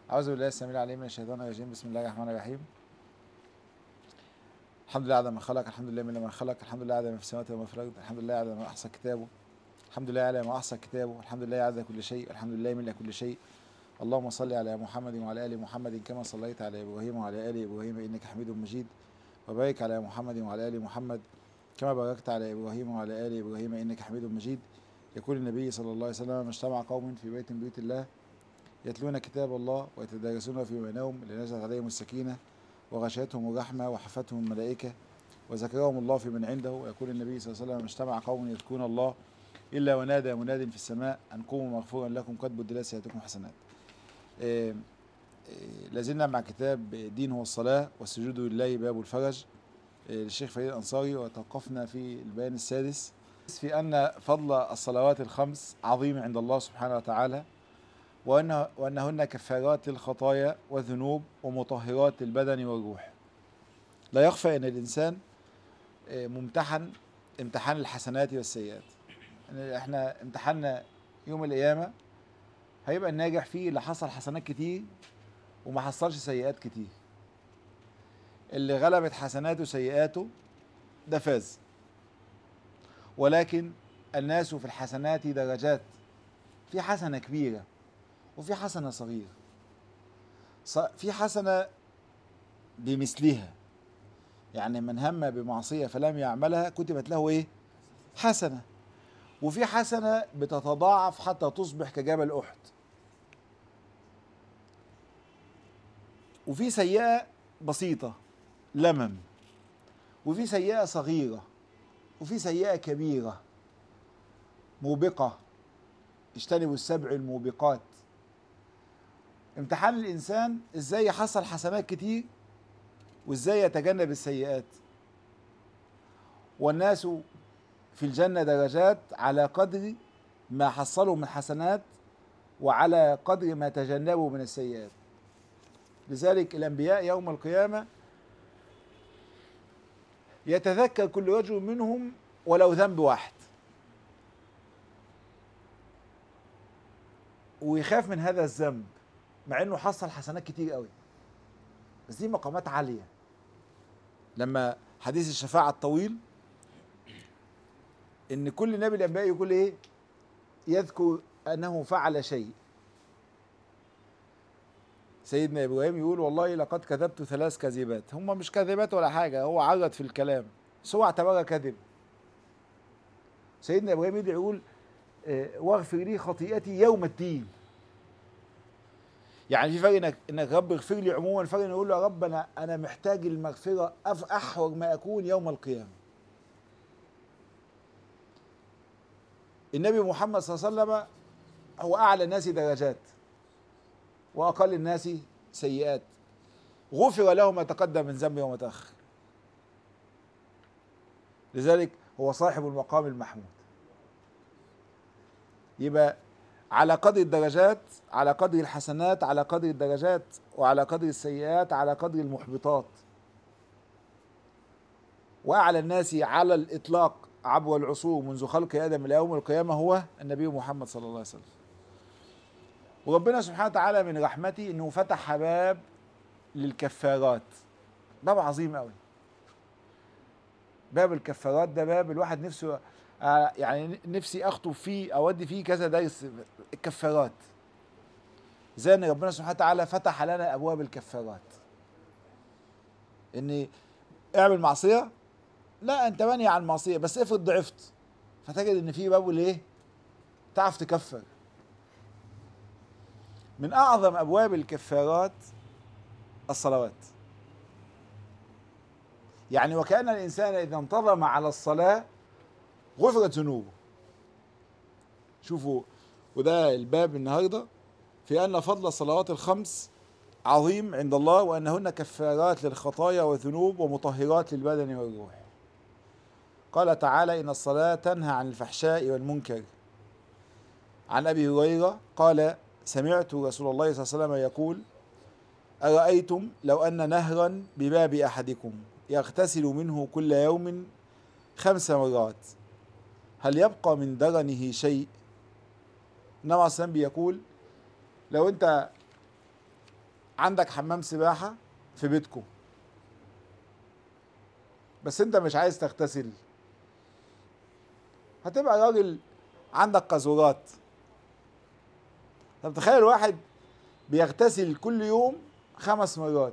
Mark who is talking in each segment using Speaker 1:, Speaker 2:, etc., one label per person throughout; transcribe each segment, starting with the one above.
Speaker 1: أعوذ بالله السميع العليم من الشيطان الرجيم بسم الله الرحمن الرحيم الحمد لله على ما خلق الحمد لله من ما خلق الحمد لله على ما في السماوات وما في الأرض الحمد لله على ما أحصى كتابه الحمد لله على ما أحصى كتابه الحمد لله على كل شيء الحمد لله من كل شيء اللهم صل على محمد وعلى آل محمد كما صليت على إبراهيم وعلى آل إبراهيم إنك حميد مجيد وبارك على محمد وعلى آل محمد كما باركت على إبراهيم وعلى آل إبراهيم إنك حميد مجيد يقول النبي صلى الله عليه وسلم ما اجتمع قوم في بيت من بيوت الله يتلون كتاب الله ويتدارسونه فيما بينهم لنزلت عليهم السكينة وغشيتهم الرحمة وحفتهم الملائكة وذكرهم الله في من عنده ويقول النبي صلى الله عليه وسلم اجتمع قوم يذكرون الله إلا ونادى مناد في السماء أن قوموا مغفورا لكم قد بدلت سيئاتكم حسنات إيه إيه لازلنا مع كتاب دين هو الصلاة والسجود لله باب الفرج إيه للشيخ فريد الأنصاري وتوقفنا في البيان السادس في أن فضل الصلوات الخمس عظيم عند الله سبحانه وتعالى وأن وأنهن كفارات للخطايا والذنوب ومطهرات للبدن والروح لا يخفى أن الإنسان ممتحن امتحان الحسنات والسيئات يعني احنا امتحاننا يوم القيامة هيبقى الناجح فيه اللي حصل حسنات كتير وما حصلش سيئات كتير اللي غلبت حسناته سيئاته ده فاز ولكن الناس في الحسنات درجات في حسنة كبيرة وفي حسنة صغيرة في حسنة بمثلها يعني من هم بمعصية فلم يعملها كتبت له ايه حسنة وفي حسنة بتتضاعف حتى تصبح كجبل أحد وفي سيئة بسيطة لمم وفي سيئة صغيرة وفي سيئة كبيرة موبقة اجتنبوا السبع الموبقات امتحان الإنسان ازاي يحصل حسنات كتير وازاي يتجنب السيئات والناس في الجنة درجات على قدر ما حصلوا من حسنات وعلى قدر ما تجنبوا من السيئات لذلك الأنبياء يوم القيامة يتذكر كل رجل منهم ولو ذنب واحد ويخاف من هذا الذنب مع انه حصل حسنات كتير قوي بس دي مقامات عاليه لما حديث الشفاعه الطويل ان كل نبي الانبياء يقول ايه يذكر انه فعل شيء سيدنا ابراهيم يقول والله لقد كذبت ثلاث كذبات هم مش كذبات ولا حاجه هو عرض في الكلام بس هو اعتبرها كذب سيدنا ابراهيم يدعي يقول واغفر لي خطيئتي يوم الدين يعني في فرق انك انك رب اغفر لي عموما فرق انك يقول له يا رب انا انا محتاج المغفره احوج ما اكون يوم القيامه النبي محمد صلى الله عليه وسلم هو اعلى الناس درجات واقل الناس سيئات غفر له ما تقدم من ذنبه وما تاخر لذلك هو صاحب المقام المحمود يبقى على قدر الدرجات على قدر الحسنات على قدر الدرجات وعلى قدر السيئات على قدر المحبطات واعلى الناس على الاطلاق عبر العصور منذ خلق ادم الى يوم القيامه هو النبي محمد صلى الله عليه وسلم وربنا سبحانه وتعالى من رحمته انه فتح باب للكفارات باب عظيم قوي باب الكفارات ده باب الواحد نفسه يعني نفسي اخطب فيه اودي فيه كذا درس الكفارات زي ان ربنا سبحانه وتعالى فتح لنا ابواب الكفارات ان اعمل معصيه لا انت ماني عن المعصيه بس افرض ضعفت فتجد ان في باب الايه تعرف تكفر من اعظم ابواب الكفارات الصلوات يعني وكان الانسان اذا انتظم على الصلاه غفرت ذنوبه شوفوا وده الباب النهارده في ان فضل الصلوات الخمس عظيم عند الله وانهن كفارات للخطايا والذنوب ومطهرات للبدن والروح قال تعالى ان الصلاه تنهى عن الفحشاء والمنكر عن ابي هريره قال سمعت رسول الله صلى الله عليه وسلم يقول ارايتم لو ان نهرا بباب احدكم يغتسل منه كل يوم خمس مرات هل يبقى من درنه شيء النبي عليه الصلاه بيقول لو انت عندك حمام سباحة في بيتكم بس انت مش عايز تغتسل هتبقى راجل عندك قاذورات طب تخيل واحد بيغتسل كل يوم خمس مرات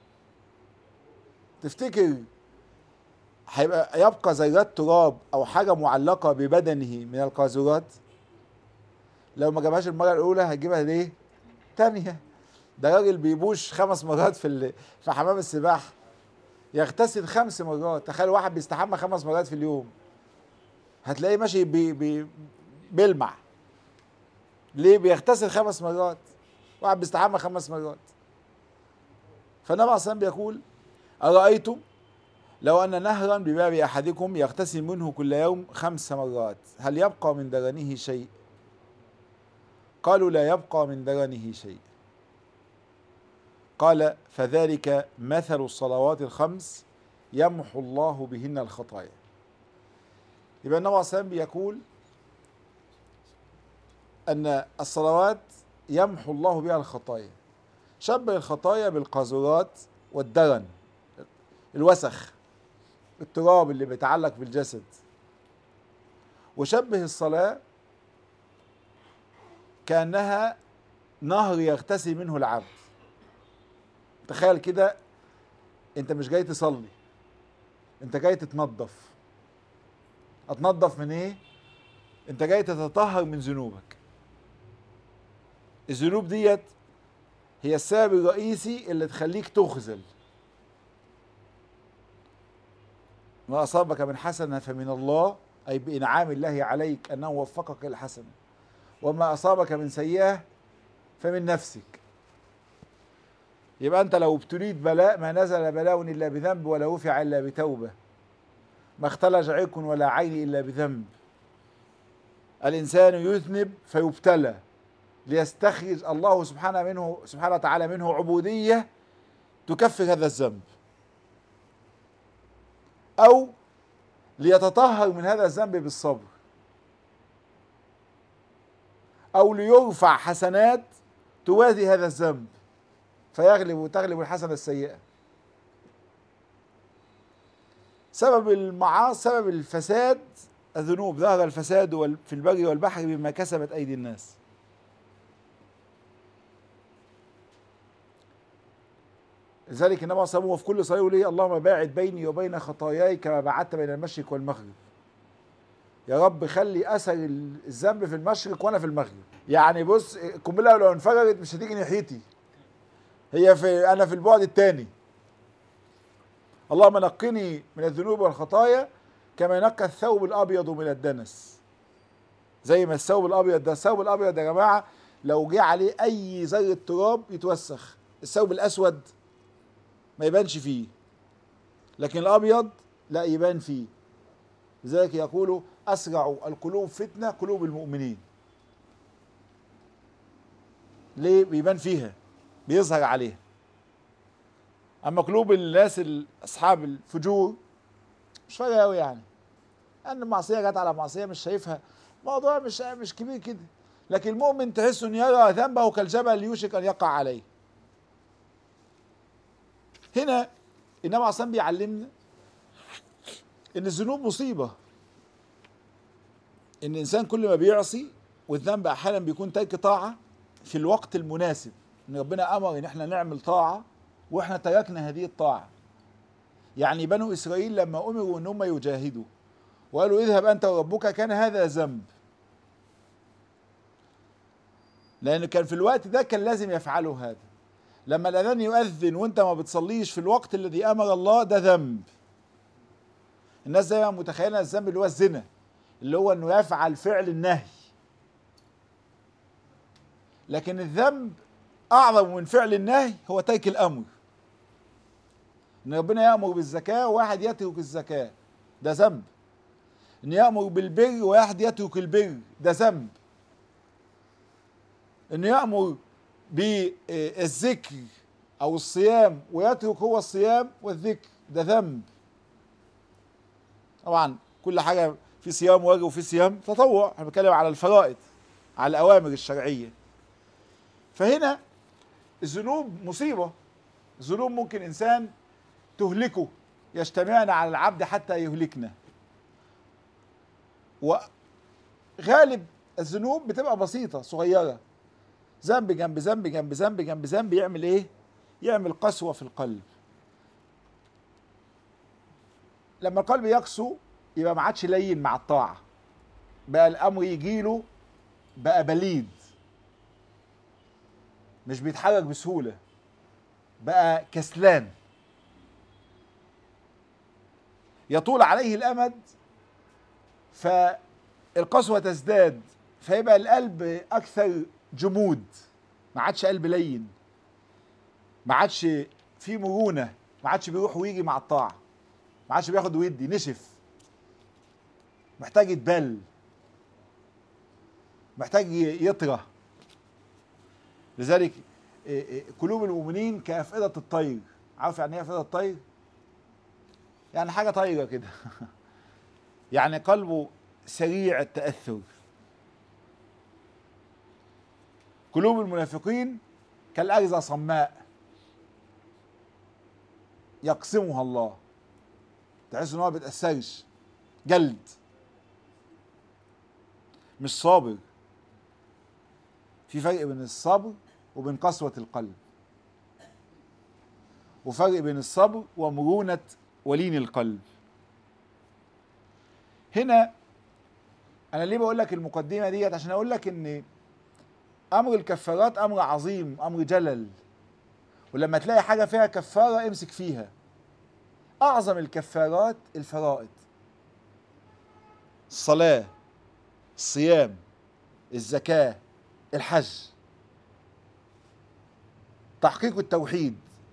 Speaker 1: تفتكر هيبقى يبقى ذرات تراب او حاجه معلقه ببدنه من القاذورات لو ما جابهاش المره الاولى هيجيبها ليه تانية ده راجل بيبوش خمس مرات في ال... في حمام السباحه يغتسل خمس مرات تخيل واحد بيستحمى خمس مرات في اليوم هتلاقيه ماشي بي... بي... بيلمع ليه بيغتسل خمس مرات واحد بيستحمى خمس مرات فالنبي عليه بيقول أرأيتم لو أن نهرا بباب أحدكم يغتسل منه كل يوم خمس مرات هل يبقى من درنه شيء قالوا لا يبقى من درنه شيء قال فذلك مثل الصلوات الخمس يمحو الله بهن الخطايا يبقى النبي عليه الصلاة بيقول أن الصلوات يمحو الله بها الخطايا شبه الخطايا بالقاذورات والدرن الوسخ التراب اللي بيتعلق بالجسد وشبه الصلاة كأنها نهر يغتسل منه العبد تخيل كده انت مش جاي تصلي انت جاي تتنظف اتنظف من ايه انت جاي تتطهر من ذنوبك الذنوب ديت هي السبب الرئيسي اللي تخليك تخذل ما أصابك من حسنة فمن الله أي بإنعام الله عليك أنه وفقك الحسنة وما أصابك من سيئة فمن نفسك يبقى أنت لو ابتليت بلاء ما نزل بلاء إلا بذنب ولا وفع إلا بتوبة ما اختلج عرق ولا عين إلا بذنب الإنسان يذنب فيبتلى ليستخرج الله سبحانه منه سبحانه وتعالى منه عبودية تكفر هذا الذنب أو ليتطهر من هذا الذنب بالصبر أو ليرفع حسنات توازي هذا الذنب فيغلب وتغلب الحسنة السيئة سبب المعاصي سبب الفساد الذنوب ظهر الفساد في البر والبحر بما كسبت أيدي الناس لذلك النبي صلى الله عليه وسلم في كل صلاه يقول ايه اللهم باعد بيني وبين خطاياي كما بعدت بين المشرق والمغرب يا رب خلي اثر الذنب في المشرق وانا في المغرب يعني بص القنبله لو انفجرت مش هتيجي ناحيتي هي في انا في البعد الثاني اللهم نقني من الذنوب والخطايا كما ينقى الثوب الابيض من الدنس زي ما الثوب الابيض ده الثوب الابيض يا جماعه لو جه عليه اي ذره تراب يتوسخ الثوب الاسود ما يبانش فيه لكن الابيض لا يبان فيه لذلك يقولوا اسرع القلوب فتنه قلوب المؤمنين ليه بيبان فيها بيظهر عليها اما قلوب الناس اصحاب الفجور مش فارقه قوي يعني ان المعصيه جت على معصيه مش شايفها موضوع مش مش كبير كده لكن المؤمن تحس ان يرى ذنبه كالجبل يوشك ان يقع عليه هنا النبي عليه الصلاه بيعلمنا ان الذنوب مصيبه ان الانسان كل ما بيعصي والذنب احيانا بيكون ترك طاعه في الوقت المناسب ان ربنا امر ان احنا نعمل طاعه واحنا تركنا هذه الطاعه يعني بنو اسرائيل لما امروا ان هم يجاهدوا وقالوا اذهب انت وربك كان هذا ذنب لان كان في الوقت ده كان لازم يفعلوا هذا لما الاذان يؤذن وانت ما بتصليش في الوقت الذي امر الله ده ذنب الناس دايما متخيله الذنب اللي هو الزنا اللي هو انه يفعل فعل النهي لكن الذنب اعظم من فعل النهي هو ترك الامر ان ربنا يامر بالزكاه وواحد يترك الزكاه ده ذنب ان يامر بالبر وواحد يترك البر ده ذنب ان يامر بالذكر او الصيام ويترك هو الصيام والذكر ده ذنب طبعا كل حاجه في صيام واجب وفي صيام تطوع احنا بنتكلم على الفرائض على الاوامر الشرعيه فهنا الذنوب مصيبة الذنوب ممكن إنسان تهلكه يجتمعن على العبد حتى يهلكنا وغالب الذنوب بتبقى بسيطة صغيرة ذنب جنب ذنب جنب ذنب جنب ذنب يعمل ايه؟ يعمل قسوة في القلب لما القلب يقسو يبقى ما عادش لين مع الطاعة بقى الأمر يجيله بقى بليد مش بيتحرك بسهولة بقى كسلان يطول عليه الأمد فالقسوة تزداد فيبقى القلب أكثر جمود ما عادش قلب لين ما عادش فيه مرونة ما عادش بيروح ويجي مع الطاعة ما عادش بياخد ويدي نشف محتاج يتبل محتاج يطرى لذلك قلوب المؤمنين كأفئدة الطير عارف يعني ايه أفئدة الطير؟ يعني حاجة طايرة كده يعني قلبه سريع التأثر قلوب المنافقين كالأرزة صماء يقسمها الله تحس ان هو ما بيتأثرش جلد مش صابر في فرق بين الصبر وبين قسوة القلب وفرق بين الصبر ومرونة ولين القلب هنا انا ليه بقول لك المقدمة ديت عشان اقول لك ان امر الكفارات امر عظيم امر جلل ولما تلاقي حاجة فيها كفارة امسك فيها اعظم الكفارات الفرائض الصلاة الصيام الزكاة الحج تحقيق التوحيد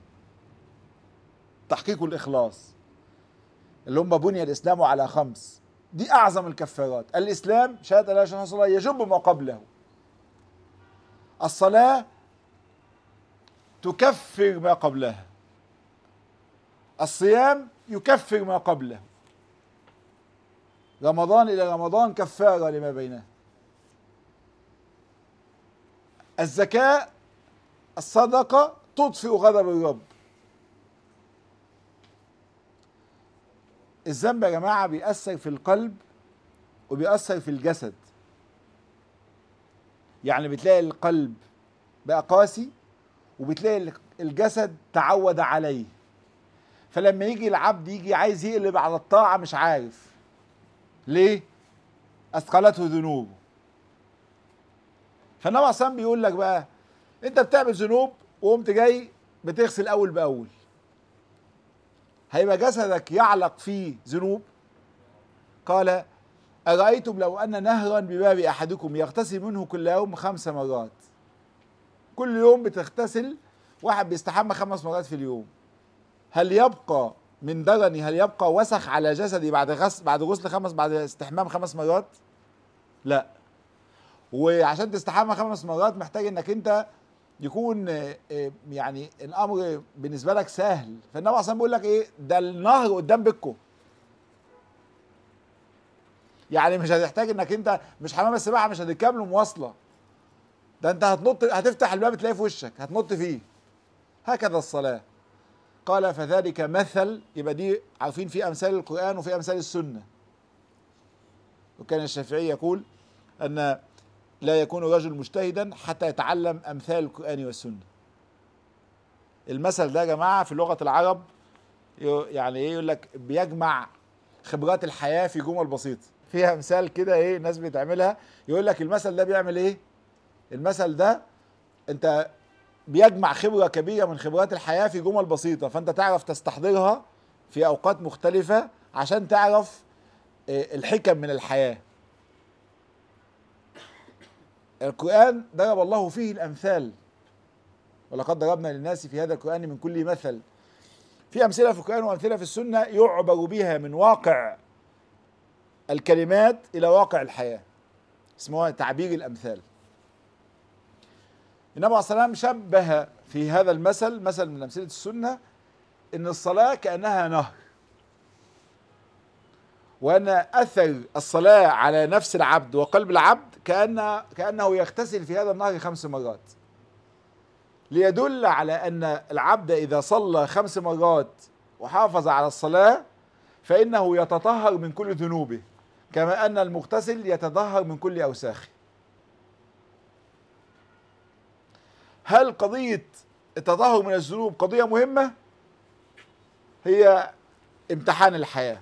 Speaker 1: تحقيق الإخلاص اللي هم بني الإسلام على خمس دي أعظم الكفارات الإسلام شهادة لا إله إلا الله يجب ما قبله الصلاة تكفر ما قبلها الصيام يكفر ما قبله رمضان إلى رمضان كفارة لما بينه الزكاة الصدقة تطفئ غضب الرب الذنب يا جماعة بيأثر في القلب وبيأثر في الجسد يعني بتلاقي القلب بقى قاسي وبتلاقي الجسد تعود عليه فلما يجي العبد يجي عايز يقلب على الطاعة مش عارف ليه؟ أثقلته ذنوبه فالنبي عليه بيقول لك بقى انت بتعمل ذنوب وقمت جاي بتغسل اول باول هيبقى جسدك يعلق فيه ذنوب قال أرأيتم لو أن نهرا بباب أحدكم يغتسل منه كل يوم خمس مرات كل يوم بتغتسل واحد بيستحمى خمس مرات في اليوم هل يبقى من درني هل يبقى وسخ على جسدي بعد غسل بعد غسل خمس بعد استحمام خمس مرات؟ لا وعشان تستحمى خمس مرات محتاج انك انت يكون يعني الامر بالنسبه لك سهل فالنبي اصلا بيقول لك ايه ده النهر قدام بيتكم يعني مش هتحتاج انك انت مش حمام السباحه مش هتركب له مواصله ده انت هتنط هتفتح الباب تلاقيه في وشك هتنط فيه هكذا الصلاه قال فذلك مثل يبقى دي عارفين في امثال القران وفي امثال السنه وكان الشافعي يقول ان لا يكون رجل مجتهدا حتى يتعلم امثال القران والسنه المثل ده يا جماعه في لغه العرب يعني ايه يقول لك بيجمع خبرات الحياه في جمل بسيطه فيها امثال كده ايه الناس بتعملها يقول لك المثل ده بيعمل ايه المثل ده انت بيجمع خبره كبيره من خبرات الحياه في جمل بسيطه فانت تعرف تستحضرها في اوقات مختلفه عشان تعرف الحكم من الحياه القرآن ضرب الله فيه الأمثال ولقد ضربنا للناس في هذا القرآن من كل مثل في أمثلة في القرآن وأمثلة في السنة يعبر بها من واقع الكلمات إلى واقع الحياة اسمها تعبير الأمثال النبي عليه الصلاة والسلام شبه في هذا المثل مثل من أمثلة السنة إن الصلاة كأنها نهر وأن أثر الصلاة على نفس العبد وقلب العبد كأن كأنه يغتسل في هذا النهر خمس مرات ليدل على ان العبد اذا صلى خمس مرات وحافظ على الصلاه فانه يتطهر من كل ذنوبه كما ان المغتسل يتطهر من كل اوساخه هل قضيه التطهر من الذنوب قضيه مهمه هي امتحان الحياه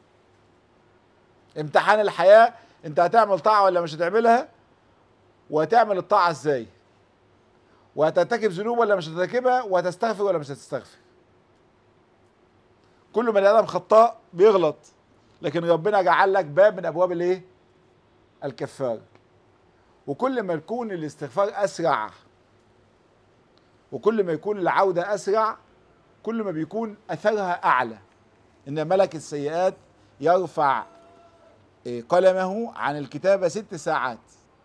Speaker 1: امتحان الحياه انت هتعمل طاعه ولا مش هتعملها وهتعمل الطاعه ازاي وهترتكب ذنوب ولا مش هترتكبها وهتستغفر ولا مش هتستغفر كل بني ادم خطاء بيغلط لكن ربنا جعل لك باب من ابواب الايه الكفاره وكل ما يكون الاستغفار اسرع وكل ما يكون العوده اسرع كل ما بيكون اثرها اعلى ان ملك السيئات يرفع قلمه عن الكتابه ست ساعات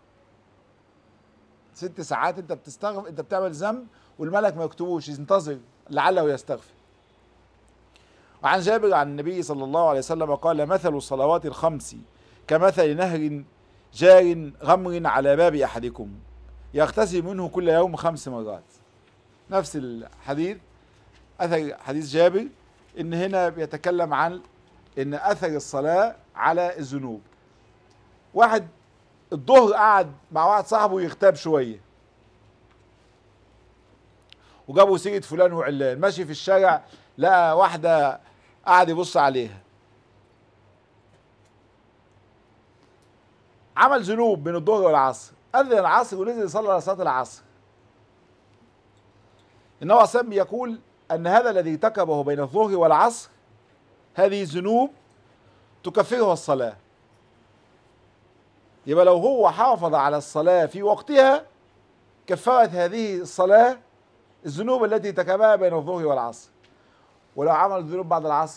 Speaker 1: ست ساعات انت بتستغفر انت بتعمل ذنب والملك ما يكتبوش ينتظر لعله يستغفر وعن جابر عن النبي صلى الله عليه وسلم قال مثل الصلوات الخمس كمثل نهر جار غمر على باب احدكم يغتسل منه كل يوم خمس مرات نفس الحديث اثر حديث جابر ان هنا بيتكلم عن ان اثر الصلاه على الذنوب واحد الظهر قعد مع واحد صاحبه يغتاب شويه وجابوا سيره فلان وعلان ماشي في الشارع لقى واحده قعد يبص عليها عمل ذنوب بين الظهر والعصر اذن العصر ونزل يصلي على صلاه العصر النبي عليه الصلاه يقول ان هذا الذي ارتكبه بين الظهر والعصر هذه الذنوب تكفره الصلاه يبقى لو هو حافظ على الصلاة في وقتها كفرت هذه الصلاة الذنوب التي ارتكبها بين الظهر والعصر ولو عمل الذنوب بعد العصر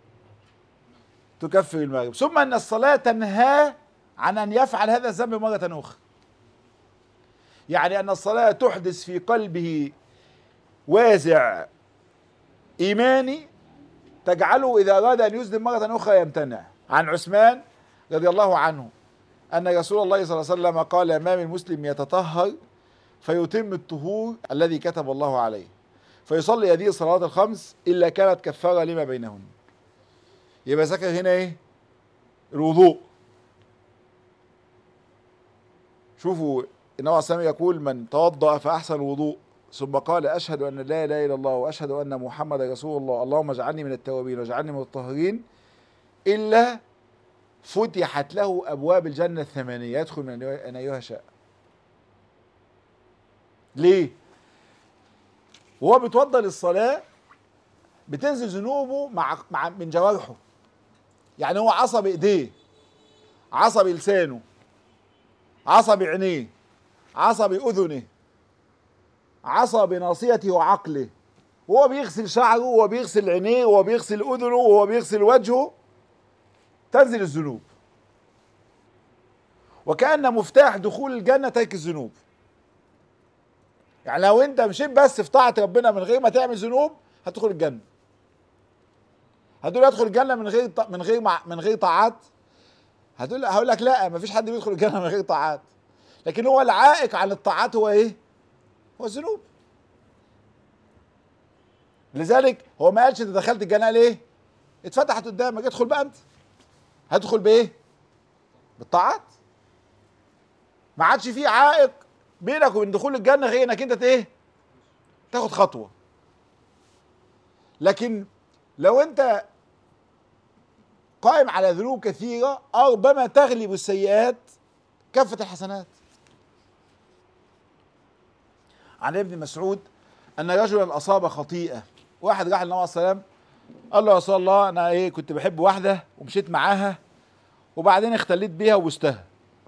Speaker 1: تكفر المغرب ثم أن الصلاة تنهى عن أن يفعل هذا الذنب مرة أخرى يعني أن الصلاة تحدث في قلبه وازع إيماني تجعله إذا أراد أن يذنب مرة أخرى يمتنع عن عثمان رضي الله عنه أن رسول الله صلى الله عليه وسلم قال ما من مسلم يتطهر فيتم الطهور الذي كتب الله عليه فيصلي هذه الصلوات الخمس إلا كانت كفارة لما بينهن يبقى ذكر هنا إيه الوضوء شوفوا النبي عليه الصلاة يقول من توضأ فأحسن الوضوء ثم قال أشهد أن لا إله إلا الله وأشهد أن محمد رسول الله اللهم اجعلني من التوابين واجعلني من الطاهرين إلا فتحت له ابواب الجنه الثمانيه يدخل من ان ايها شاء ليه وهو بيتوضا للصلاه بتنزل ذنوبه مع مع من جوارحه يعني هو عصب ايديه عصب لسانه عصب عينيه عصب اذنه عصب ناصيته وعقله وهو بيغسل شعره وهو بيغسل عينيه وهو بيغسل اذنه وهو بيغسل وجهه تنزل الذنوب وكأن مفتاح دخول الجنة ترك الذنوب يعني لو انت مشيت بس في طاعة ربنا من غير ما تعمل ذنوب هتدخل الجنة هتقول ادخل الجنة من غير من غير من غير طاعات هتقول هقول لك لا ما فيش حد بيدخل الجنة من غير طاعات لكن هو العائق عن الطاعات هو ايه؟ هو الذنوب لذلك هو ما قالش انت دخلت الجنة ليه؟ اتفتحت قدامك ادخل بقى انت هتدخل بايه؟ بالطاعات ما عادش في عائق بينك وبين دخول الجنه غير انك انت ايه؟ تاخد خطوه لكن لو انت قائم على ذنوب كثيره ربما تغلب السيئات كافه الحسنات عن ابن مسعود ان رجلا اصاب خطيئه واحد راح للنبي عليه السلام قال له يا رسول الله انا ايه كنت بحب واحده ومشيت معاها وبعدين اختليت بيها وبستها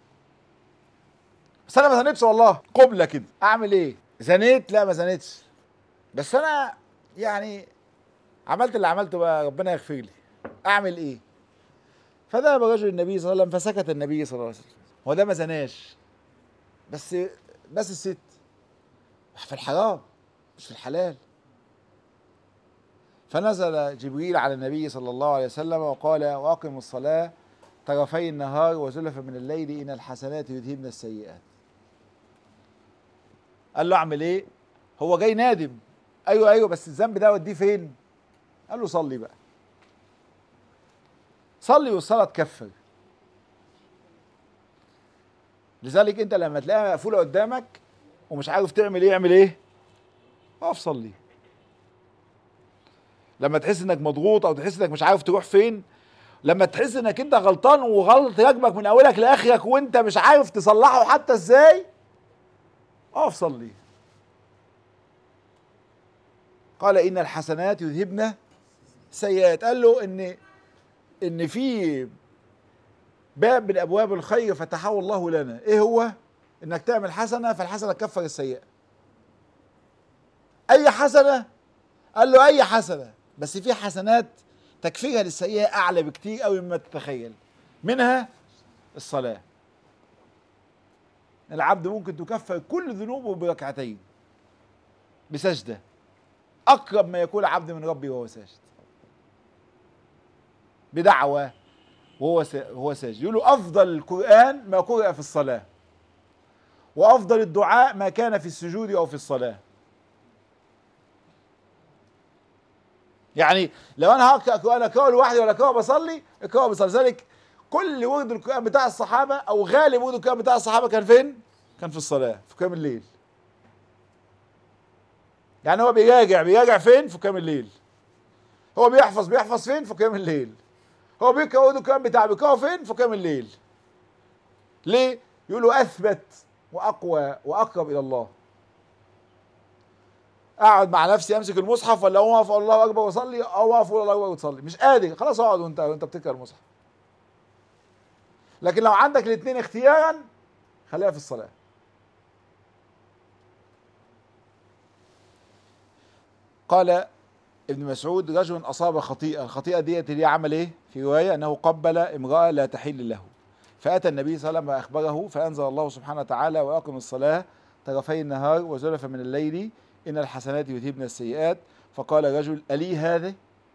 Speaker 1: بس انا ما زنيتش والله قبله كده اعمل ايه زنيت لا ما زنيتش بس انا يعني عملت اللي عملته بقى ربنا يغفر لي اعمل ايه فذهب رجل النبي صلى الله عليه وسلم فسكت النبي صلى الله عليه وسلم هو ده ما زناش بس بس الست في الحرام مش في الحلال فنزل جبريل على النبي صلى الله عليه وسلم وقال واقم الصلاه طرفي النهار وزلفا من الليل ان الحسنات يذهبن السيئات قال له اعمل ايه هو جاي نادم ايوه ايوه بس الذنب ده وديه فين قال له صلي بقى صلي والصلاه تكفر لذلك انت لما تلاقيها مقفوله قدامك ومش عارف تعمل ايه اعمل ايه اقف صلي لما تحس انك مضغوط او تحس انك مش عارف تروح فين لما تحس انك انت غلطان وغلط راكبك من اولك لاخرك وانت مش عارف تصلحه حتى ازاي اقف صلي قال ان الحسنات يذهبن السيئات قال له ان ان في باب من ابواب الخير فتحه الله لنا ايه هو انك تعمل حسنه فالحسنه تكفر السيئه اي حسنه قال له اي حسنه بس في حسنات تكفيرها للسيئه اعلى بكتير قوي مما تتخيل منها الصلاه العبد ممكن تكفر كل ذنوبه بركعتين بسجده اقرب ما يكون العبد من ربه وهو ساجد بدعوه وهو هو ساجد يقولوا افضل القران ما قرأ في الصلاه وافضل الدعاء ما كان في السجود او في الصلاه يعني لو انا هقرا قران اقراه لوحدي ولا اقراه بصلي اقراه بصلي ذلك كل ورد القران بتاع الصحابه او غالب ورد القران بتاع الصحابه كان فين؟ كان في الصلاه في قيام الليل يعني هو بيراجع بيراجع فين؟ في قيام الليل هو بيحفظ بيحفظ فين؟ في قيام الليل هو بيقرا ورد القران بتاعه بيقراه فين؟ في قيام الليل ليه؟ يقولوا اثبت واقوى واقرب الى الله اقعد مع نفسي امسك المصحف ولا اقوم اقف الله اكبر واصلي او اقف اقول الله اكبر وتصلي مش قادر خلاص اقعد وانت وانت بتقرا المصحف لكن لو عندك الاثنين اختيارا خليها في الصلاه قال ابن مسعود رجل اصاب خطيئه الخطيئه ديت اللي عمل ايه في روايه انه قبل امراه لا تحل له فاتى النبي صلى الله عليه وسلم واخبره فانزل الله سبحانه وتعالى واقم الصلاه طرفي النهار وزلف من الليل ان الحسنات يذهبن السيئات فقال رجل الي هذا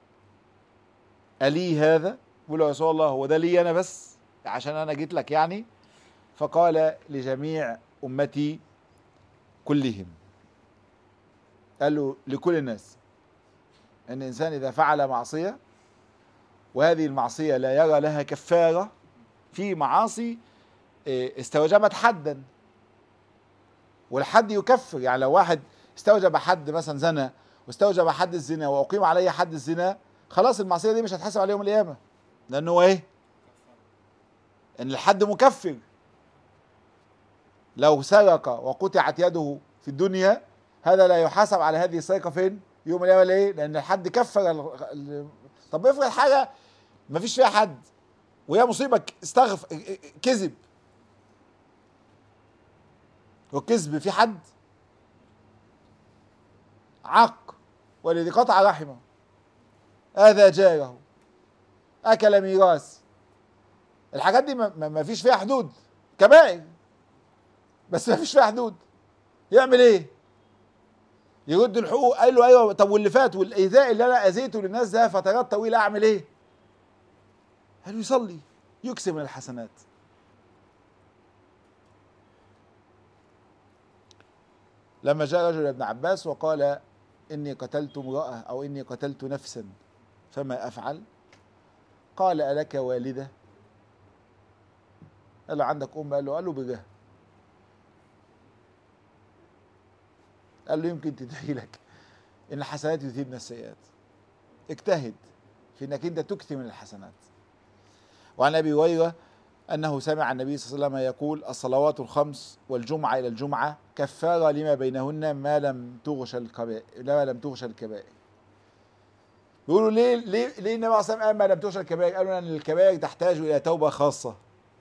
Speaker 1: الي هذا يقول يا رسول الله هو ده لي انا بس عشان انا جيت لك يعني فقال لجميع امتي كلهم قال له لكل الناس ان الانسان اذا فعل معصيه وهذه المعصيه لا يرى لها كفاره في معاصي استوجبت حدا والحد يكفر يعني لو واحد استوجب حد مثلا زنى واستوجب حد الزنا واقيم عليه حد الزنا خلاص المعصيه دي مش هتحاسب عليه يوم القيامه لانه هو ايه؟ ان الحد مكفر لو سرق وقطعت يده في الدنيا هذا لا يحاسب على هذه السرقه فين؟ يوم القيامه ليه؟ لان الحد كفر ال... ال... طب افرض حاجه ما فيش فيها حد وهي مصيبه استغف كذب والكذب في حد عق والذي قطع رحمه اذى جاره اكل ميراث الحاجات دي ما, ما فيش فيها حدود كبائر بس ما فيش فيها حدود يعمل ايه يرد الحقوق قال له ايوه طب واللي فات والايذاء اللي انا اذيته للناس ده فترات طويله اعمل ايه قال له يصلي يكسب من الحسنات لما جاء رجل ابن عباس وقال إني قتلت امرأة أو إني قتلت نفسا فما أفعل قال ألك والدة قال له عندك أم قال له قال له بجاه قال له يمكن تدعي لك إن الحسنات يذهبن السيئات اجتهد في إنك أنت تكثر من الحسنات وعن أبي هريرة أنه سمع النبي صلى الله عليه وسلم يقول الصلوات الخمس والجمعة إلى الجمعة كفارة لما بينهن ما لم تغش الكبائر ما لم تغش الكبائر يقولوا ليه ليه ليه النبي صلى الله عليه وسلم قال ما لم تغش الكبائر؟ قالوا أن الكبائر تحتاج إلى توبة خاصة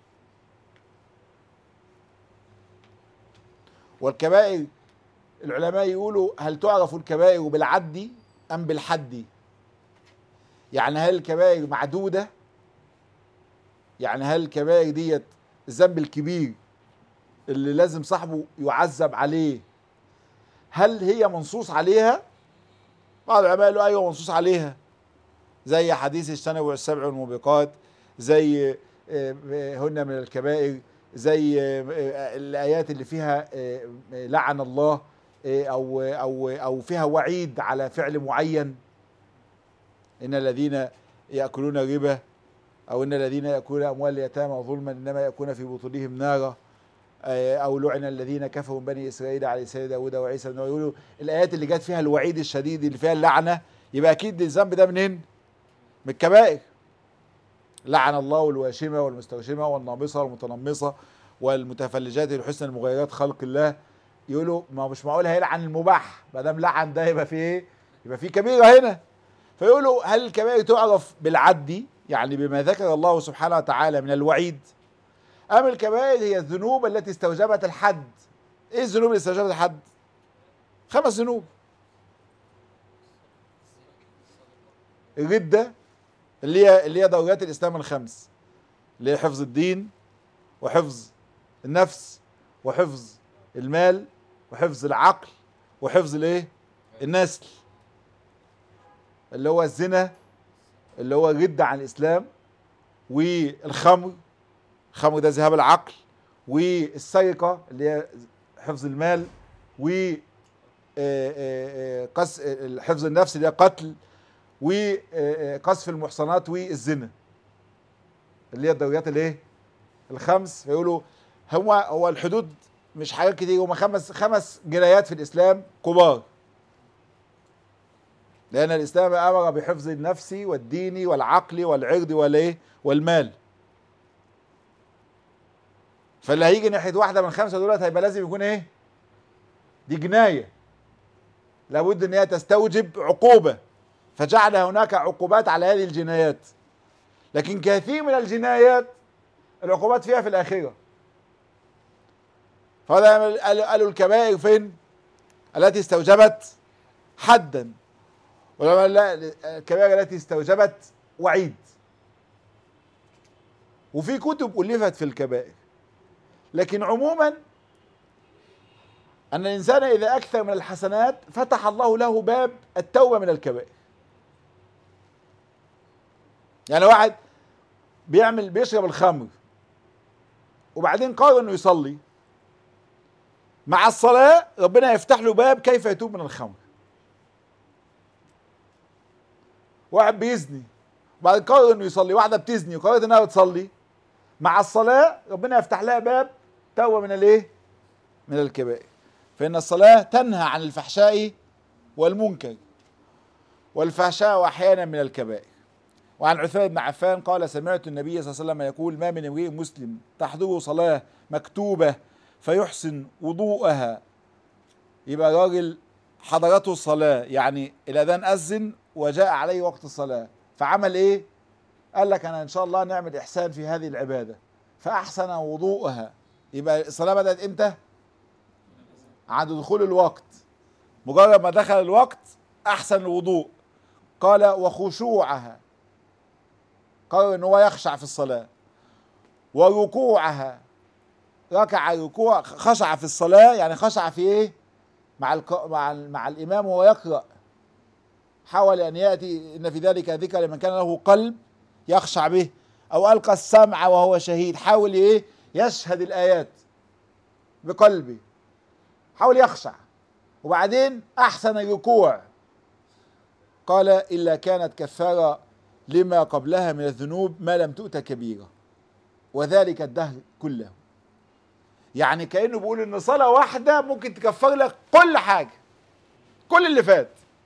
Speaker 1: والكبائر العلماء يقولوا هل تعرف الكبائر بالعد أم بالحد؟ يعني هل الكبائر معدودة يعني هل الكبائر ديت الذنب الكبير اللي لازم صاحبه يعذب عليه هل هي منصوص عليها بعض العلماء قالوا ايوه منصوص عليها زي حديث اجتنبوا السبع الموبقات زي هن من الكبائر زي الايات اللي فيها لعن الله إيه، او او او فيها وعيد على فعل معين ان الذين ياكلون الربا او ان الذين ياكلون اموال اليتامى ظلما انما ياكلون في بطونهم نارا آه، او لعن الذين كفروا من بني اسرائيل على لسان داوود وعيسى بن مريم يقولوا الايات اللي جت فيها الوعيد الشديد اللي فيها اللعنه يبقى اكيد الذنب ده منين؟ من الكبائر لعن الله الواشمه والمستوشمه والنامصه والمتنمصه والمتفلجات الحسن المغيرات خلق الله يقولوا ما هو مش معقول هيلعن المباح ما دام لعن ده يبقى فيه ايه؟ يبقى فيه كبيره هنا فيقولوا هل الكبائر تعرف بالعد يعني بما ذكر الله سبحانه وتعالى من الوعيد أم الكبائر هي الذنوب التي استوجبت الحد ايه الذنوب اللي استوجبت الحد خمس ذنوب الردة اللي هي اللي هي ضرورات الإسلام الخمس اللي هي حفظ الدين وحفظ النفس وحفظ المال وحفظ العقل وحفظ الايه النسل اللي هو الزنا اللي هو الردة عن الإسلام والخمر الخمر ده ذهاب العقل والسرقة اللي هي حفظ المال و آه، آه، آه، قص حفظ النفس اللي هي قتل وقذف المحصنات والزنا اللي هي الضروريات الايه الخمس فيقولوا هو هو الحدود مش حاجات كتير هم خمس خمس جنايات في الاسلام كبار لان الاسلام امر بحفظ النفس والدين والعقل والعرض والايه والمال فاللي هيجي ناحيه واحده من الخمسه دولت هيبقى لازم يكون ايه دي جنايه لابد ان هي تستوجب عقوبه فجعل هناك عقوبات على هذه الجنايات لكن كثير من الجنايات العقوبات فيها في الاخره فهذا قالوا الكبائر فين التي استوجبت حدا ولما لا الكبائر التي استوجبت وعيد وفي كتب ألفت في الكبائر لكن عموما أن الإنسان إذا أكثر من الحسنات فتح الله له باب التوبة من الكبائر يعني واحد بيعمل بيشرب الخمر وبعدين قرر انه يصلي مع الصلاة ربنا يفتح له باب كيف يتوب من الخمر واحد بيزني وبعدين قرر انه يصلي واحدة بتزني وقررت انها تصلي مع الصلاة ربنا يفتح لها باب توبة من الايه؟ من الكبائر فإن الصلاة تنهى عن الفحشاء والمنكر والفحشاء أحيانا من الكبائر وعن عثمان بن عفان قال سمعت النبي صلى الله عليه وسلم يقول ما من امرئ مسلم تحضره صلاة مكتوبة فيحسن وضوءها يبقى راجل حضرته الصلاة يعني الأذان أذن وجاء عليه وقت الصلاة فعمل إيه؟ قال لك أنا إن شاء الله نعمل إحسان في هذه العبادة فأحسن وضوءها يبقى الصلاة بدأت إمتى؟ عند دخول الوقت مجرد ما دخل الوقت أحسن الوضوء قال وخشوعها قرر ان هو يخشع في الصلاه وركوعها ركع ركوع خشع في الصلاه يعني خشع في ايه مع الك... مع ال... مع الامام وهو يقرا حاول ان ياتي ان في ذلك ذكر لمن كان له قلب يخشع به او القى السمع وهو شهيد حاول ايه يشهد الايات بقلبه حاول يخشع وبعدين احسن الركوع قال الا كانت كفاره لما قبلها من الذنوب ما لم تؤت كبيرة وذلك الدهر كله يعني كأنه بيقول ان صلاة واحدة ممكن تكفر لك كل حاجة كل اللي فات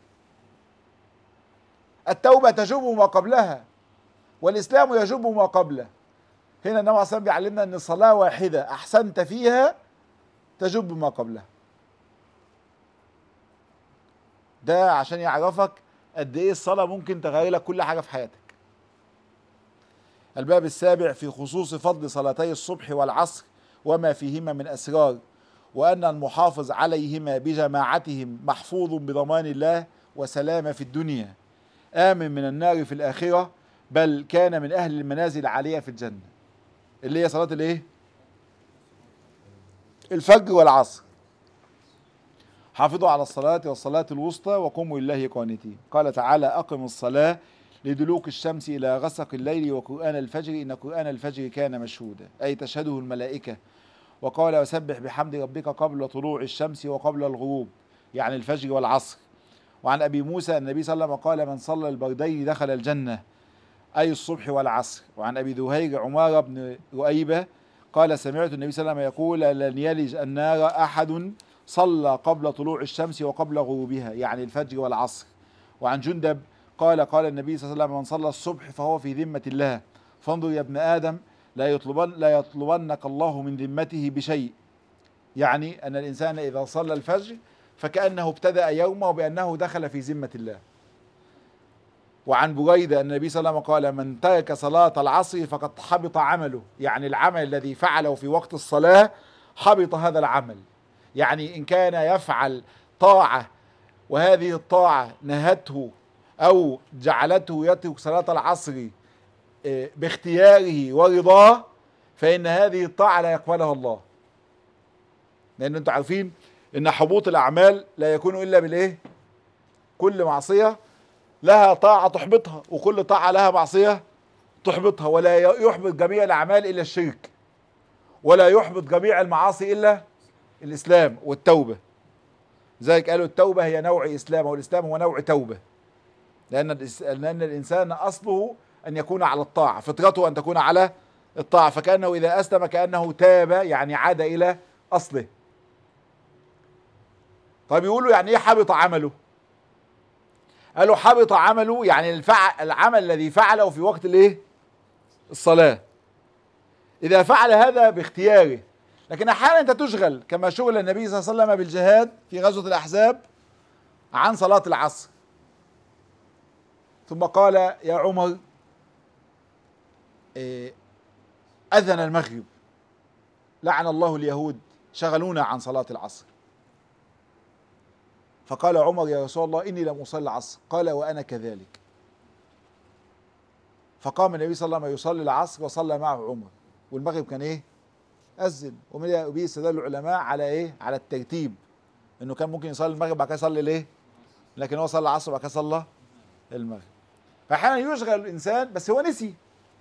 Speaker 1: التوبة تجب ما قبلها والإسلام يجب ما قبله هنا النبي عليه الصلاة بيعلمنا ان صلاة واحدة أحسنت فيها تجب ما قبلها ده عشان يعرفك قد ايه الصلاة ممكن تغير لك كل حاجة في حياتك الباب السابع في خصوص فضل صلاتي الصبح والعصر وما فيهما من أسرار وأن المحافظ عليهما بجماعتهم محفوظ بضمان الله وسلامة في الدنيا آمن من النار في الآخرة بل كان من أهل المنازل العالية في الجنة اللي هي صلاة الإيه؟ الفجر والعصر حافظوا على الصلاة والصلاة الوسطى وقوموا لله قانتين قال تعالى أقم الصلاة لدلوك الشمس إلى غسق الليل وقرآن الفجر إن قرآن الفجر كان مشهودا أي تشهده الملائكة وقال وسبح بحمد ربك قبل طلوع الشمس وقبل الغروب يعني الفجر والعصر وعن ابي موسى النبي صلى الله عليه وسلم قال من صلى البردين دخل الجنه اي الصبح والعصر وعن ابي ذهير عمار بن رؤيبه قال سمعت النبي صلى الله عليه وسلم يقول لن يلج النار احد صلى قبل طلوع الشمس وقبل غروبها يعني الفجر والعصر وعن جندب قال قال النبي صلى الله عليه وسلم من صلى الصبح فهو في ذمه الله فانظر يا ابن ادم لا يطلبن لا يطلبنك الله من ذمته بشيء يعني ان الانسان اذا صلى الفجر فكانه ابتدا يومه بانه دخل في ذمه الله وعن بريدة أن النبي صلى الله عليه وسلم قال من ترك صلاة العصر فقد حبط عمله يعني العمل الذي فعله في وقت الصلاة حبط هذا العمل يعني إن كان يفعل طاعة وهذه الطاعة نهته أو جعلته يترك صلاة العصر آه، باختياره ورضاه فإن هذه الطاعة لا يقبلها الله لأن أنتم عارفين إن حبوط الأعمال لا يكون إلا بالإيه؟ كل معصية لها طاعة تحبطها وكل طاعة لها معصية تحبطها ولا يحبط جميع الأعمال إلا الشرك ولا يحبط جميع المعاصي إلا الإسلام والتوبة لذلك قالوا التوبة هي نوع إسلام والإسلام هو نوع توبة لأن الإس- لأن الإنسان أصله أن يكون على الطاعة فطرته أن تكون على الطاعة فكأنه إذا أسلم كأنه تاب يعني عاد إلى أصله طيب يقولوا يعني إيه حبط عمله قالوا حبط عمله يعني الفع... العمل الذي فعله في وقت الايه الصلاة إذا فعل هذا باختياره لكن أحيانا أنت تشغل كما شغل النبي صلى الله عليه وسلم بالجهاد في غزوة الأحزاب عن صلاة العصر ثم قال يا عمر إيه، أذن المغرب لعن الله اليهود شغلونا عن صلاة العصر فقال عمر يا رسول الله إني لم أصلي العصر قال وأنا كذلك فقام النبي صلى الله عليه وسلم يصلي العصر وصلى معه عمر والمغرب كان إيه أذن ومن به استدل العلماء على إيه على الترتيب إنه كان ممكن يصلي المغرب بعد كده يصلي الإيه لكن هو صلى العصر وبعد كده صلى المغرب فأحيانا يشغل الإنسان بس هو نسي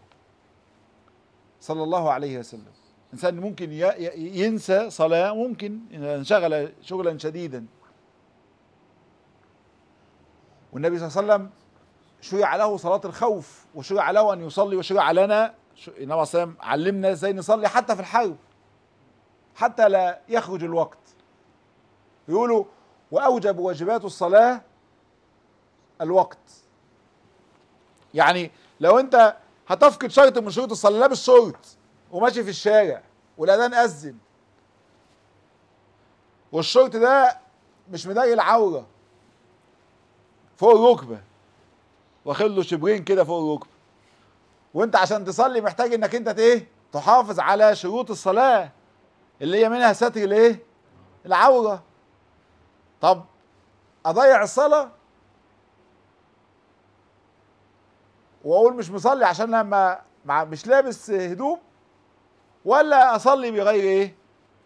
Speaker 1: صلى الله عليه وسلم إنسان ممكن ي- ي- ينسى صلاة ممكن إذا انشغل شغلا شديدا والنبي صلى الله عليه وسلم شرع له صلاة الخوف وشرع له أن يصلي وشرع لنا ش- النبي صلى الله عليه وسلم علمنا ازاي نصلي حتى في الحرب حتى لا يخرج الوقت يقولوا وأوجب واجبات الصلاة الوقت يعني لو أنت هتفقد شرط من شروط الصلاة لابس شورت وماشي في الشارع والأذان أذن والشورت ده مش مضايق العورة فوق الركبه واخد له شبرين كده فوق الركبه وانت عشان تصلي محتاج انك انت ايه تحافظ على شروط الصلاه اللي هي منها ستر الايه العوره طب اضيع الصلاه واقول مش مصلي عشان لما مع مش لابس هدوم ولا اصلي بغير ايه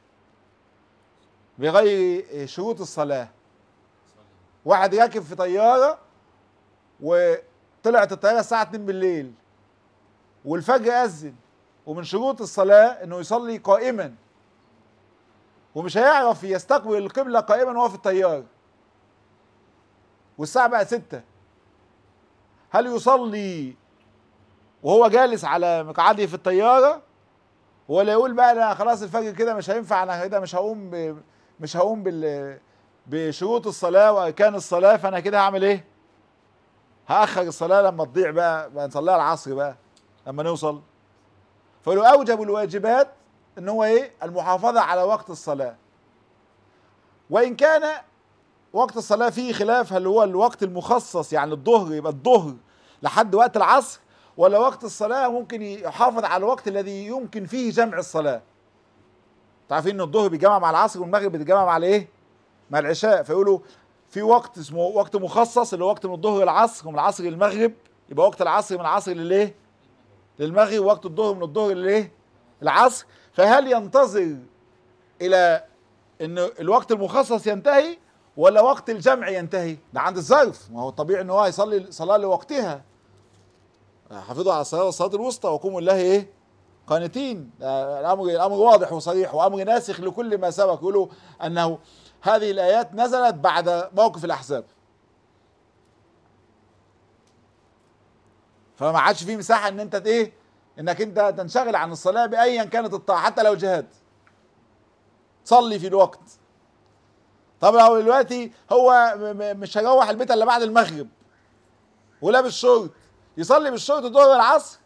Speaker 1: بغير شروط الصلاه واحد راكب في طياره وطلعت الطياره الساعه 2 بالليل والفجر اذن ومن شروط الصلاه انه يصلي قائما ومش هيعرف يستقبل القبله قائما وهو في الطياره والساعه بقى 6 هل يصلي وهو جالس على مقعده في الطياره ولا يقول بقى انا خلاص الفجر كده مش هينفع انا كده مش هقوم ب... مش هقوم بال بشروط الصلاة وأركان الصلاة فأنا كده هعمل إيه؟ هأخر الصلاة لما تضيع بقى بقى نصليها العصر بقى لما نوصل فلو أوجب الواجبات إن هو إيه؟ المحافظة على وقت الصلاة وإن كان وقت الصلاة فيه خلاف هل هو الوقت المخصص يعني الظهر يبقى الظهر لحد وقت العصر ولا وقت الصلاة ممكن يحافظ على الوقت الذي يمكن فيه جمع الصلاة تعرفين ان الظهر بيجمع مع العصر والمغرب بيتجمع مع الايه؟ مع العشاء فيقولوا في وقت اسمه وقت مخصص اللي هو وقت من الظهر للعصر ومن العصر للمغرب يبقى وقت العصر من العصر للايه؟ للمغرب وقت الظهر من الظهر للايه؟ العصر فهل ينتظر الى ان الوقت المخصص ينتهي ولا وقت الجمع ينتهي؟ ده عند الظرف ما هو الطبيعي ان هو هيصلي صلاه لوقتها حافظوا على الصلاه والصلاه الوسطى وقوموا لله ايه؟ قانتين الامر الامر واضح وصريح وامر ناسخ لكل ما سبق يقولوا انه هذه الايات نزلت بعد موقف الاحزاب فما عادش في مساحه ان انت ايه انك انت تنشغل عن الصلاه بايا كانت الطاعه حتى لو جهاد صلي في الوقت طب لو دلوقتي هو مش هيروح البيت الا بعد المغرب ولابس شورت يصلي بالشورت الظهر والعصر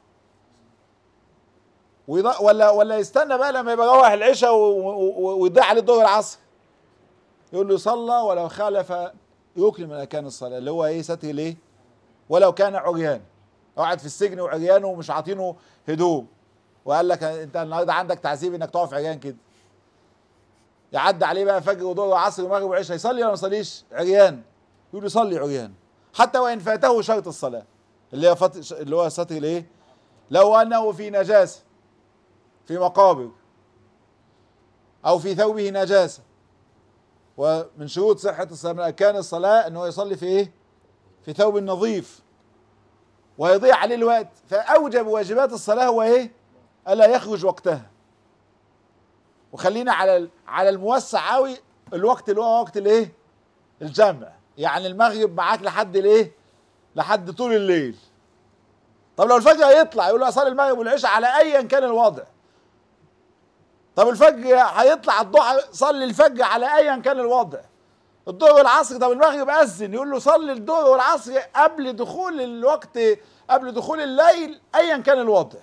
Speaker 1: ولا ولا يستنى بقى لما يبقى يروح العشاء ويضيع عليه الظهر والعصر يقول له صلى ولو خالف ركن من اركان الصلاه اللي هو ايه ستر ليه ولو كان عريان قاعد في السجن وعريان ومش عاطينه هدوم وقال لك انت النهارده عندك تعذيب انك تقف عريان كده يعدي عليه بقى فجر وظهر وعصر ومغرب وعشاء يصلي ولا ما يصليش عريان يقول يصلي عريان حتى وان فاته شرط الصلاه اللي هي فت... اللي هو ستر الايه لو انه في نجاسه في مقابر او في ثوبه نجاسه ومن شروط صحه الصلاه من اركان الصلاه ان هو يصلي في ايه في ثوب نظيف ويضيع عليه الوقت فاوجب واجبات الصلاه هو ايه الا يخرج وقتها وخلينا على على الموسع قوي الوقت اللي هو وقت الايه الجمع يعني المغرب معاك لحد الايه لحد طول الليل طب لو الفجر هيطلع يقول له اصلي المغرب والعشاء على ايا كان الوضع طب الفجر هيطلع الضحى صلي الفجر على ايا كان الوضع الظهر والعصر طب المغرب اذن يقول له صلي الظهر والعصر قبل دخول الوقت قبل دخول الليل ايا كان الوضع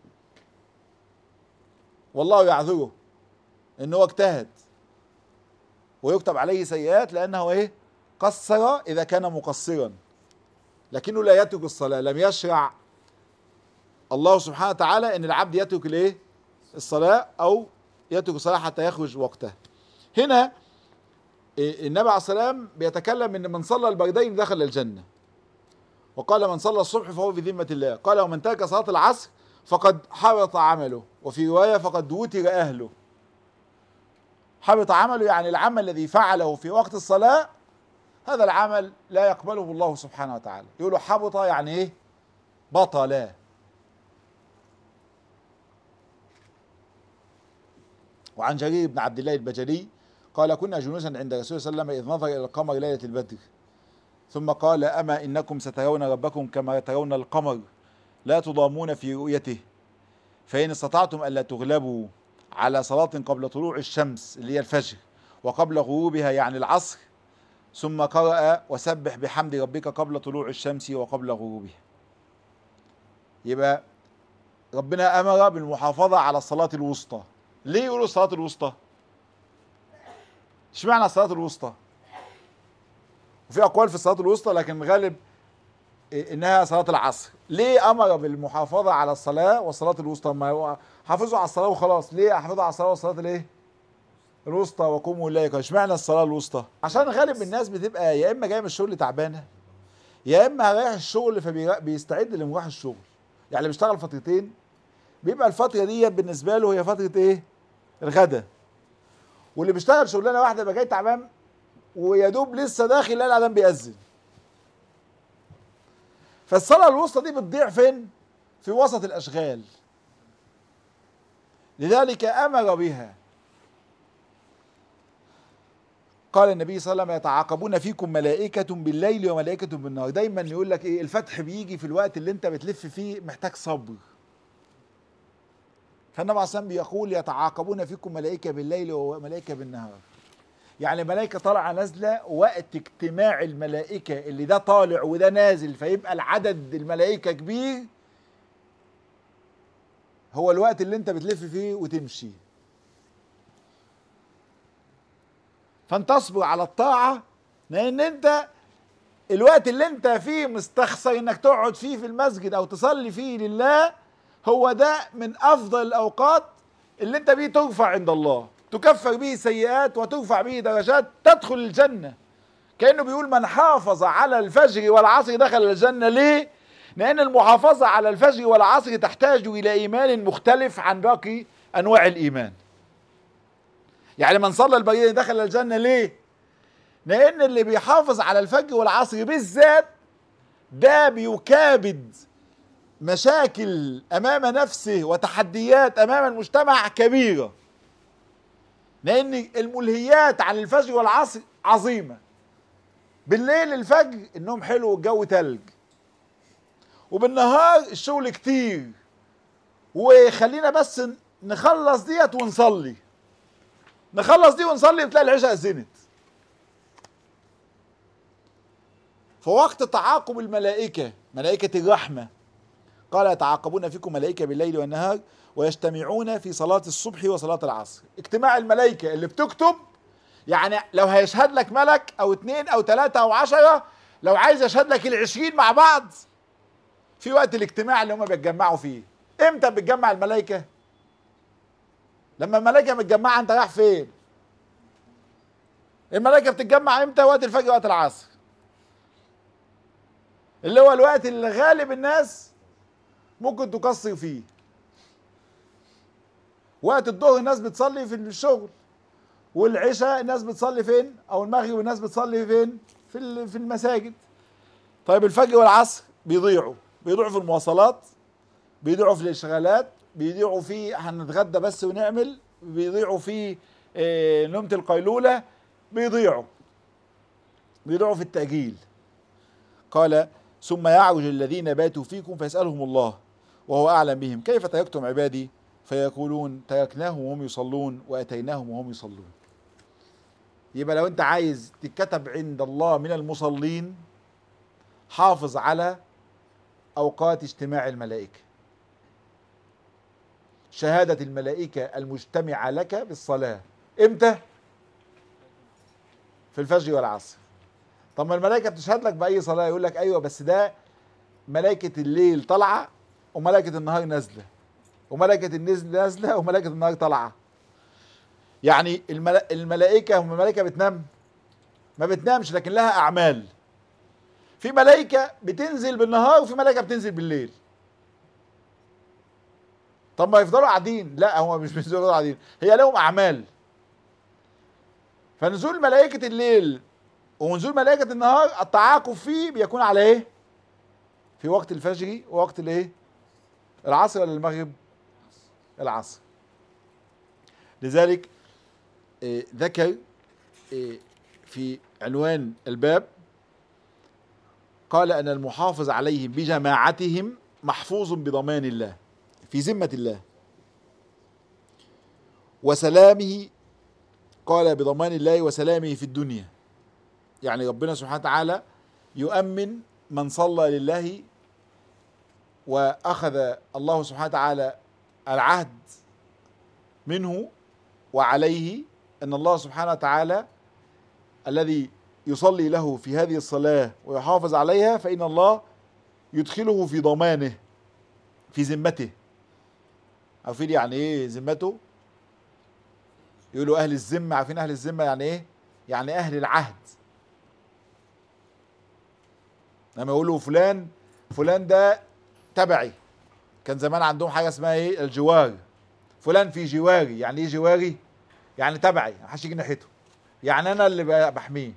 Speaker 1: والله يعذره ان هو اجتهد ويكتب عليه سيئات لانه ايه قصر اذا كان مقصرا لكنه لا يترك الصلاه لم يشرع الله سبحانه وتعالى ان العبد يترك الايه الصلاه او يترك الصلاه حتى يخرج وقتها هنا النبي عليه الصلاه والسلام بيتكلم ان من صلى البردين دخل الجنه وقال من صلى الصبح فهو في ذمه الله قال ومن ترك صلاه العصر فقد حبط عمله وفي روايه فقد وتر اهله حبط عمله يعني العمل الذي فعله في وقت الصلاة هذا العمل لا يقبله الله سبحانه وتعالى يقولوا حبط يعني ايه بطل وعن جرير بن عبد الله البجلي قال كنا جنوسا عند رسول صلى الله عليه وسلم إذ نظر إلى القمر ليلة البدر ثم قال أما إنكم سترون ربكم كما ترون القمر لا تضامون في رؤيته فإن استطعتم ألا تغلبوا على صلاة قبل طلوع الشمس اللي هي الفجر وقبل غروبها يعني العصر ثم قرأ وسبح بحمد ربك قبل طلوع الشمس وقبل غروبها يبقى ربنا أمر بالمحافظة على الصلاة الوسطى ليه يقولوا الصلاة الوسطى اشمعنى الصلاة الوسطى وفي أقوال في الصلاة الوسطى لكن غالب انها صلاه العصر ليه امر بالمحافظه على الصلاه والصلاه الوسطى ما هو حافظوا على الصلاه وخلاص ليه احافظوا على الصلاه والصلاه الايه الوسطى وقوموا اليك اشمعنى الصلاه الوسطى عشان غالب الناس بتبقى يا اما جايه من الشغل تعبانه يا اما رايح الشغل فبيستعد لمروح الشغل يعني اللي بيشتغل فترتين بيبقى الفتره دي بالنسبه له هي فتره ايه الغدا واللي بيشتغل شغلانه واحده يبقى جاي تعبان ويا دوب لسه داخل لا الاذان بيأذن فالصلاة الوسطى دي بتضيع فين؟ في وسط الأشغال لذلك أمر بها قال النبي صلى الله عليه وسلم يتعاقبون فيكم ملائكة بالليل وملائكة بالنهار دايما يقول لك ايه الفتح بيجي في الوقت اللي انت بتلف فيه محتاج صبر فالنبي عليه الصلاة والسلام بيقول يتعاقبون فيكم ملائكة بالليل وملائكة بالنهار يعني ملائكة طالعة نازلة وقت اجتماع الملائكة اللي ده طالع وده نازل فيبقى العدد الملائكة كبير هو الوقت اللي انت بتلف فيه وتمشي فانت اصبر على الطاعة لان انت الوقت اللي انت فيه مستخسر انك تقعد فيه في المسجد او تصلي فيه لله هو ده من افضل الاوقات اللي انت بيه ترفع عند الله تكفر به سيئات وترفع به درجات تدخل الجنة كأنه بيقول من حافظ على الفجر والعصر دخل الجنة ليه؟ لأن المحافظة على الفجر والعصر تحتاج إلى إيمان مختلف عن باقي أنواع الإيمان يعني من صلى البرية دخل الجنة ليه؟ لأن اللي بيحافظ على الفجر والعصر بالذات ده بيكابد مشاكل أمام نفسه وتحديات أمام المجتمع كبيرة لان الملهيات عن الفجر والعصر عظيمه بالليل الفجر النوم حلو والجو تلج وبالنهار الشغل كتير وخلينا بس نخلص ديت ونصلي نخلص دي ونصلي بتلاقي العشاء أذنت فوقت تعاقب الملائكة ملائكة الرحمة قال يتعاقبون فيكم ملائكة بالليل والنهار ويجتمعون في صلاة الصبح وصلاة العصر اجتماع الملائكة اللي بتكتب يعني لو هيشهد لك ملك او اتنين او تلاتة او عشرة لو عايز يشهد لك العشرين مع بعض في وقت الاجتماع اللي هم بيتجمعوا فيه امتى بتجمع الملائكة لما الملائكة متجمعة انت رايح فين الملائكة بتتجمع امتى وقت الفجر وقت العصر اللي هو الوقت اللي غالب الناس ممكن تقصر فيه وقت الظهر الناس بتصلي في الشغل والعشاء الناس بتصلي فين او المغرب الناس بتصلي فين في في المساجد طيب الفجر والعصر بيضيعوا بيضيعوا في المواصلات بيضيعوا في الاشغالات بيضيعوا في هنتغدى بس ونعمل بيضيعوا في اه نومة القيلولة بيضيعوا بيضيعوا في التأجيل قال ثم يعرج الذين باتوا فيكم فيسألهم الله وهو أعلم بهم كيف تركتم عبادي فيقولون تركناهم وهم يصلون وأتيناهم وهم يصلون يبقى لو أنت عايز تتكتب عند الله من المصلين حافظ على أوقات اجتماع الملائكة شهادة الملائكة المجتمعة لك بالصلاة امتى؟ في الفجر والعصر طب ما الملائكة بتشهد لك بأي صلاة يقول لك أيوة بس ده ملائكة الليل طالعة وملائكة النهار نازلة وملائكة النزل نازلة وملائكة النهار طالعة يعني الملا... الملائكة هم ملائكة بتنام ما بتنامش لكن لها أعمال في ملائكة بتنزل بالنهار وفي ملائكة بتنزل بالليل طب ما يفضلوا قاعدين لا هم مش بيفضلوا قاعدين هي لهم أعمال فنزول ملائكة الليل ونزول ملائكة النهار التعاقب فيه بيكون على ايه؟ في وقت الفجر ووقت الايه؟ العصر ولا المغرب؟ العصر لذلك إيه ذكر إيه في عنوان الباب قال ان المحافظ عليهم بجماعتهم محفوظ بضمان الله في ذمة الله وسلامه قال بضمان الله وسلامه في الدنيا يعني ربنا سبحانه وتعالى يؤمن من صلى لله واخذ الله سبحانه وتعالى العهد منه وعليه ان الله سبحانه وتعالى الذي يصلي له في هذه الصلاه ويحافظ عليها فان الله يدخله في ضمانه في ذمته عارفين يعني ايه ذمته يقولوا اهل الذمه عارفين اهل الذمه يعني ايه يعني اهل العهد لما يقولوا فلان فلان ده تبعي كان زمان عندهم حاجه اسمها ايه الجوار فلان في جواري يعني ايه جواري يعني تبعي ما حدش يجي ناحيته يعني انا اللي بحميه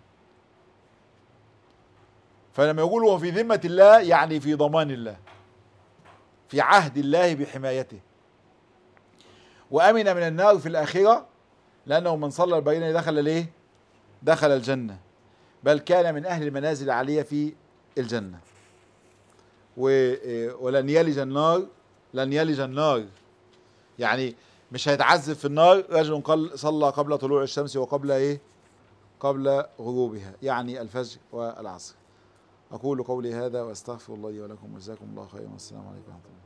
Speaker 1: فلما يقولوا في ذمة الله يعني في ضمان الله في عهد الله بحمايته وأمن من النار في الآخرة لأنه من صلى البينة دخل ليه دخل الجنة بل كان من أهل المنازل العالية في الجنة ولن يلج النار لن يلج النار يعني مش هيتعذب في النار رجل قال صلى قبل طلوع الشمس وقبل ايه قبل غروبها يعني الفجر والعصر اقول قولي هذا واستغفر الله لي ولكم وجزاكم الله خيرا والسلام عليكم ورحمه الله